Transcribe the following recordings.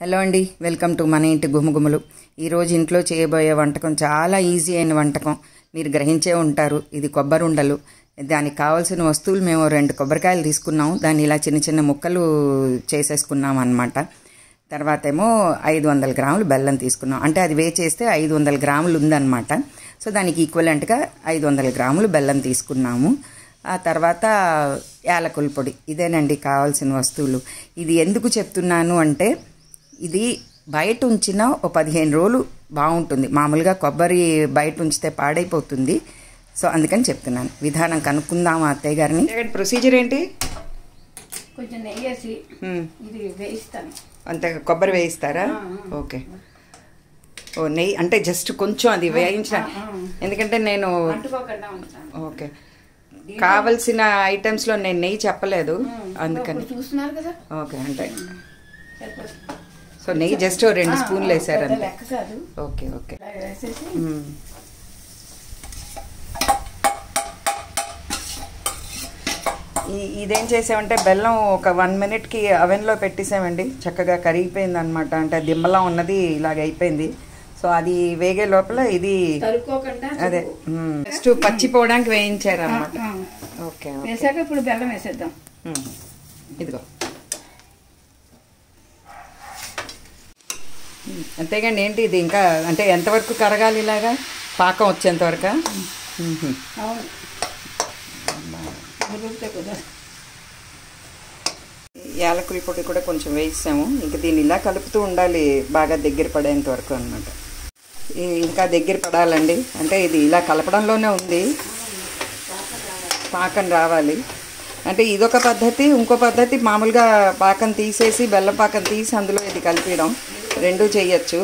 Hello అండి welcome to మన ఇంటి గుమగుమలు ఈరోజు ఇంట్లో చేయబోయే వంటకం చాలా ఈజీ అయిన వంటకం మీరు గ్రహించే ఉంటారు ఇది కొబ్బరి ఉండలు దానికి కావాల్సిన వస్తువులు మేము రెండు కొబ్బరికాయలు తీసుకున్నాము దాన్ని ఇలా చిన్న చిన్న ముక్కలు చేసేసుకున్నాం అనమాట తర్వాత ఏమో ఐదు వందల గ్రాములు బెల్లం తీసుకున్నాం అంటే అది వే చేస్తే ఐదు వందల గ్రాములు ఉందన్నమాట సో దానికి ఈక్వలెంట్గా ఐదు వందల గ్రాములు బెల్లం తీసుకున్నాము ఆ తర్వాత యాలకుల పొడి ఇదేనండి కావాల్సిన వస్తువులు ఇది ఎందుకు చెప్తున్నాను అంటే ఇది బయట ఉంచిన ఓ పదిహేను రోజులు బాగుంటుంది మామూలుగా కొబ్బరి బయట ఉంచితే పాడైపోతుంది సో అందుకని చెప్తున్నాను విధానం కనుక్కుందామా అత్తయ్య గారిని ప్రొసీజర్ ఏంటి కొంచెం నెయ్యి వేసి ఇది వేయిస్తాను అంతే కొబ్బరి వేయిస్తారా ఓకే ఓ నెయ్యి అంటే జస్ట్ కొంచెం అది వేయించిన ఎందుకంటే నేను అంటుకోకుండా ఉంటాను ఓకే కావలసిన ఐటమ్స్లో నేను నెయ్యి చెప్పలేదు అందుకని ఇప్పుడు చూస్తున్నారు కదా ఓకే అంటే సరిపోతుంది. సో నెయ్యి జస్ట్ రెండు స్పూన్లు వేసారు పెద్ద అంతే లెక్క కాదు ఓకే ఓకే ఇలా వేసేసి మ్మ్. ఈ- ఇదేం చేసామంటే బెల్లం ఒక వన్ మినిట్కి అవెన్లో పెట్టేసామండి చక్కగా కరిగిపోయింది అనమాట అంటే దిమ్మలా ఉన్నది ఇలాగ అయిపోయింది సో అది వేగే లోపల ఇది తరుక్కోకుండా అదే నెక్స్ట్ పచ్చిపోవడానికి వేయించారు అనమాట ఆ, ఓకే ఓకే వేసాక ఇప్పుడు బెల్లం వేసేద్దాం మ్మ్. ఇదిగో మ్మ్. అంతేగాని ఏంటి ఇది ఇంకా అంటే ఎంతవరకు కరగాలి ఇలాగా పాకం వచ్చేంత వరకు అవును ఉడికితే కుదరదు. యాలకుల పొడి కూడా కొంచెం వేసాము ఇంకా దీన్ని ఇలా కలుపుతూ ఉండాలి బాగా దగ్గర పడేంత వరకు అనమాట ఇంకా దగ్గర పడాలండి అంటే ఇది ఇలా కలపడంలోనే ఉంది పాకం రావాలి అంటే ఇదొక పద్ధతి ఇంకో పద్ధతి మామూలుగా పాకం తీసేసి బెల్లం పాకం తీసి అందులో ఇది కలిపడం రెండూ చేయొచ్చు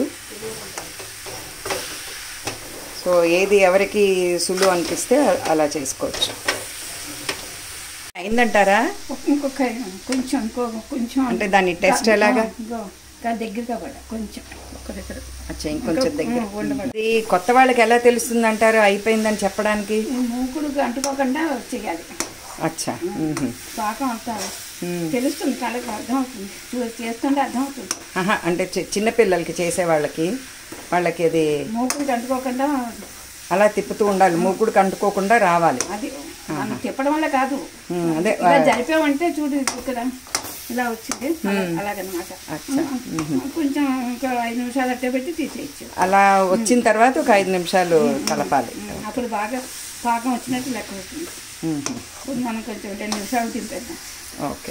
సో ఏది ఎవరికి సులువు అనిపిస్తే అలా చేసుకోవచ్చు అయిందంటారా ఇంకొక కొంచెం ఇంకో కొంచెం అంటే దాని టెస్ట్ ఎలాగా ఇంకో ఇంకా దగ్గరగా పడ కొంచెం ఒక దగ్గర అచ్చా ఇంకొంచెం దగ్గర ఉమ్, ఉండమని. ఇది కొత్త వాళ్ళకి ఎలా తెలుస్తుంది అంటారు అయిపోయిందని చెప్పడానికి ఈ మూకుడుకు అంటుకోకుండా చేయాలి అచ్చా మ్మ్హ. పాకం అంతా మ్మ్. తెలుస్తుంది కళ్ళకి అర్థం అవుతుంది చూ- చేస్తుంటే అర్థం అవుతుంది ఆహా, అంటే చి- చిన్న పిల్లలకి చేసే వాళ్ళకి వాళ్ళకి అది మూకుడికి అంటుకోకుండా అలా తిప్పుతూ ఉండాలి మూకుడు కంటుకోకుండా రావాలి అది మనం తిప్పడం వల్ల కాదు ఉమ్, అదే ఇలా జరిపామంటే చూడు ఇక్కడ ఇలా వచ్చింది అలా- అలాగనమాట అచ్చా. కొంచెం ఇంకా ఐదు నిమిషాలు అట్టే పెట్టి తీసేయచ్చు అలా వచ్చిన తర్వాత ఒక ఐదు నిమిషాలు కలపాలి అప్పుడు బాగా పాకం వచ్చినట్టు లెక్క అవుతుంది మ్మ్హ. ఇప్పుడు మనం కొంచెం రెండు నిమిషాలు తింపేద్దాం ఓకే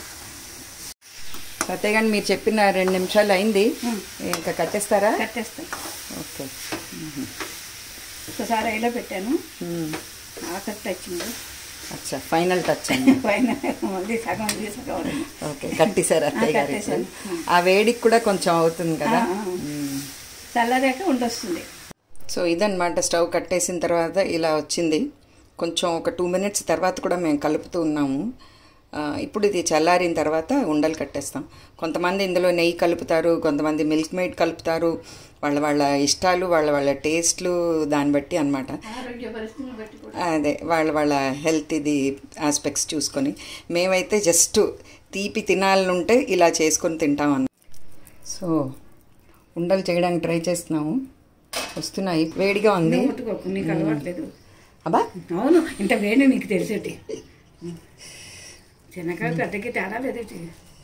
సత్య కానీ మీరు చెప్పిన రెండు నిమిషాలు అయింది ఇంకా కట్టేస్తారా కట్టేస్తాం ఓకే ఒకసారి అయిలో పెట్టాను మ్మ్. ఆఖరి టచ్చింది అచ్చా ఫైనల్ టచ్ అండి పైన మళ్ళీ సగం ఇది సగం ఉంది. ఓకే కట్టేశారు అత్తయ్య గారు కట్టేశాను. ఆ వేడికి కూడా కొంచెం అవుతుంది కదా ఆ, ఆ. చల్లరాక ఉండొస్తుంది సో ఇదన్నమాట స్టవ్ కట్టేసిన తర్వాత ఇలా వచ్చింది కొంచెం ఒక టూ మినిట్స్ తర్వాత కూడా మేము కలుపుతూ ఉన్నాము ఆ, ఇప్పుడు ఇది చల్లారిన తర్వాత ఉండలు కట్టేస్తాం కొంతమంది ఇందులో నెయ్యి కలుపుతారు కొంతమంది మిల్క్ మేడ్ కలుపుతారు వాళ్ళ వాళ్ళ ఇష్టాలు వాళ్ళ వాళ్ళ టేస్ట్లు దాన్ని బట్టి అనమాట ఆరోగ్య పరిస్థితులను బట్టి కూడా అదే వాళ్ళ వాళ్ళ హెల్త్ ఇది ఆస్పెక్ట్స్ చూసుకొని మేమైతే జస్ట్ తీపి తినాలనుంటే ఇలా చేసుకొని తింటాం అన్న సో ఉండలు చేయడానికి ట్రై చేస్తున్నాము వస్తున్నాయి వేడిగా ఉంది ముట్టుకోకు నీకు అలవాట్లేదు అబ్బా అవును ఇంత వేడి నీకు తెలిసేటి చిన్నకాయ పెద్దకి తేడా లేదేటి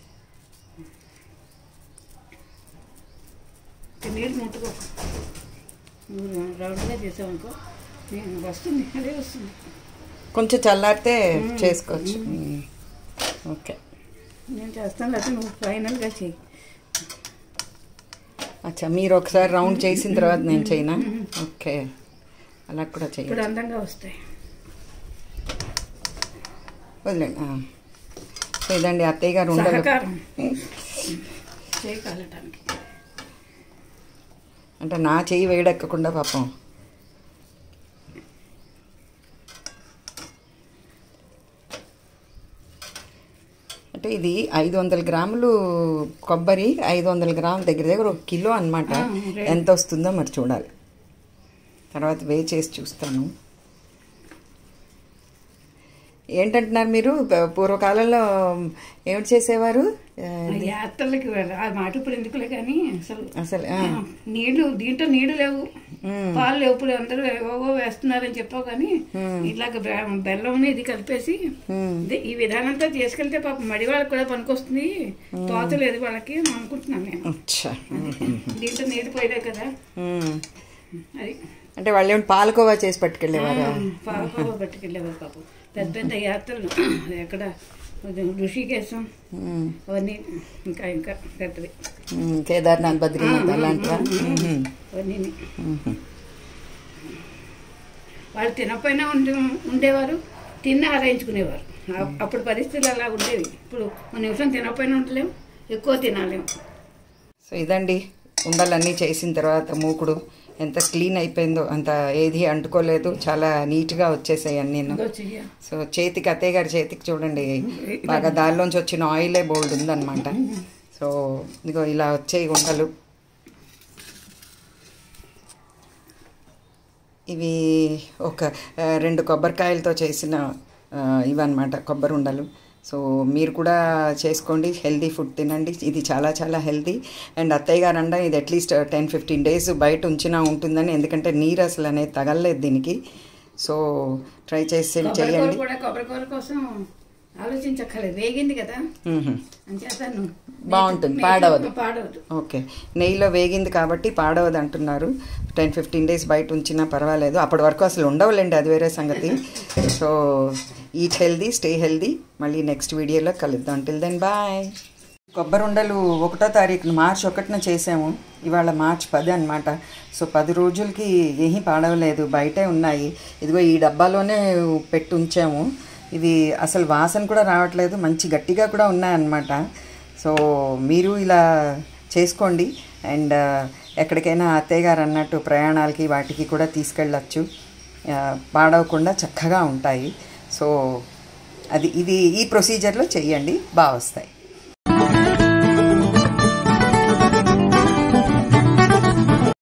ఇంత నీళ్ళు ముట్టుకోకు నువ్వు రౌండ్గా చేసావు అనుకో నేను వస్తుంది అదే వస్తుంది కొంచెం చల్లారితే చేసుకోవచ్చు మ్మ్. ఓకే నేను చేస్తాను లేకపోతే నువ్వు ఫైనల్గా చెయ్యి అచ్చా మీరు ఒకసారి రౌండ్ చేసిన తర్వాత నేను చేయనా ఓకే అలా కూడా ఇప్పుడు చేయండి అందంగా వస్తాయి వదిలేండి ఆ. సో ఇదండి అత్తయ్య గారు ఉండలు సహకారం చేయి కాలటానికి అంటే నా చెయ్యి వేడెక్కకుండా పాపం అంటే ఇది ఐదు వందల గ్రాములు కొబ్బరి ఐదు వందల గ్రాముల దగ్గర దగ్గర ఒక కిలో అనమాట ఆ, రేట్. ఎంత వస్తుందో మరి చూడాలి తర్వాత వే చేసి చూస్తాను ఏంటంటున్నారు మీరు ప- పూర్వకాలంలో ఏమిటి చేసేవారు ఆ, ఆ యాత్రలకి వెళ్ళ- ఆ మాట ఇప్పుడు ఎందుకులే కానీ అసలు అసలు ఆ, ఆ, నీళ్లు దీంట్లో నీళ్లు లేవు పాలు లేవు ఇప్పుడు అందరూ ఏవో వేస్తున్నారని చెప్పావు కానీ ఇలాగ బె- బెల్లం ఇది కలిపేసి ఇది- ఈ విధానంతో చేసుకెళ్తే పాపం మడి వాళ్ళకి కూడా పనికొస్తుంది తోత లేదు వాళ్ళకి అని అనుకుంటున్నాను నేను అచ్చా దీంట్లో నీళ్ళు పోయలే కదా ఉమ్. అది అంటే వాళ్ళు ఏమిటి పాలకోవా చేసి పట్టుకెళ్ళేవారా పాలకోవ పట్టుకెళ్ళేవారు పాపం పెద్ద పెద్ద యాత్రలు ఎక్కడ ఋషికేశం ఉమ్. అవన్నీ ఇంకా ఇంకా పెద్దవి ఉమ్, కేదార్నాథ్ బద్రీనాథ్ అలాంటివా ఉమ్. అవన్నీ వాళ్ళు తినకపోయినా ఉండే ఉండేవారు తిన్న ఆరాయించుకునేవారు ఆ- అప్పుడు పరిస్థితులు అలా ఉండేవి ఇప్పుడు మన నిమిషం తినకపోయినా ఉండలేము ఎక్కువ తినాలేము సో ఇదండి ఉండలన్నీ చేసిన తర్వాత మూకుడు ఎంత క్లీన్ అయిపోయిందో అంత ఏది అంటుకోలేదు చాలా నీట్గా వచ్చేసాయి అన్నీ ఇంకో చెయ్య సో చేతికి అత్తయ్య గారి చేతికి చూడండి బాగా దానిలోంచి వచ్చిన ఆయిలే బోల్డ్ ఉందన్నమాట సో ఇదిగో ఇలా వచ్చాయి ఉండలు ఇవి ఒక ఆ, రెండు కొబ్బరికాయలతో చేసిన ఆ, ఇవన్నమాట కొబ్బరి ఉండలు సో మీరు కూడా చేసుకోండి హెల్దీ ఫుడ్ తినండి ఇది చాలా చాలా హెల్దీ అండ్ అత్తయ్య గారు అండ ఇది అట్లీస్ట్ టెన్ ఫిఫ్టీన్ డేస్ బయట ఉంచినా ఉంటుందని ఎందుకంటే నీరు అసలు అనేది తగలలేదు దీనికి సో ట్రై చేసి కొబ్బరి కూర చేయండి కూడా కొబ్బరి కూర కోసం ఆలోచించక్కర్లేదు వేగింది కదా మ్మ్. అంచేతాను బాగుంటుంది, పాడవదు. పాడవదు ఓకే నెయ్యిలో వేగింది కాబట్టి పాడవదు అంటున్నారు టెన్ ఫిఫ్టీన్ డేస్ బయట ఉంచినా పర్వాలేదు అప్పటి వరకు అసలు ఉండవులేండి అది వేరే సంగతి so eat healthy stay healthy మళ్ళీ నెక్స్ట్ వీడియోలో కలుద్దాం టిల్ దెన్ బాయ్ కొబ్బరి ఉండలు ఒకటో తారీఖున మార్చి ఒకటిన చేసాము ఇవాళ మార్చ్ పది అనమాట సో పది రోజులకి ఏమీ పాడవలేదు బయటే ఉన్నాయి ఇదిగో ఈ డబ్బాలోనే పెట్టి ఉంచాము ఇవి అసలు వాసన కూడా రావట్లేదు మంచి గట్టిగా కూడా ఉన్నాయన్నమాట సో మీరు ఇలా చేసుకోండి అండ్ ఎక్కడికైనా అత్తయ్య గారు అన్నట్టు ప్రయాణాలకి వాటికి కూడా తీసుకెళ్ళచ్చు ఆ, పాడవకుండా చక్కగా ఉంటాయి సో అది ఇది ఈ ప్రొసీజర్లో చెయ్యండి బాగా వస్తాయి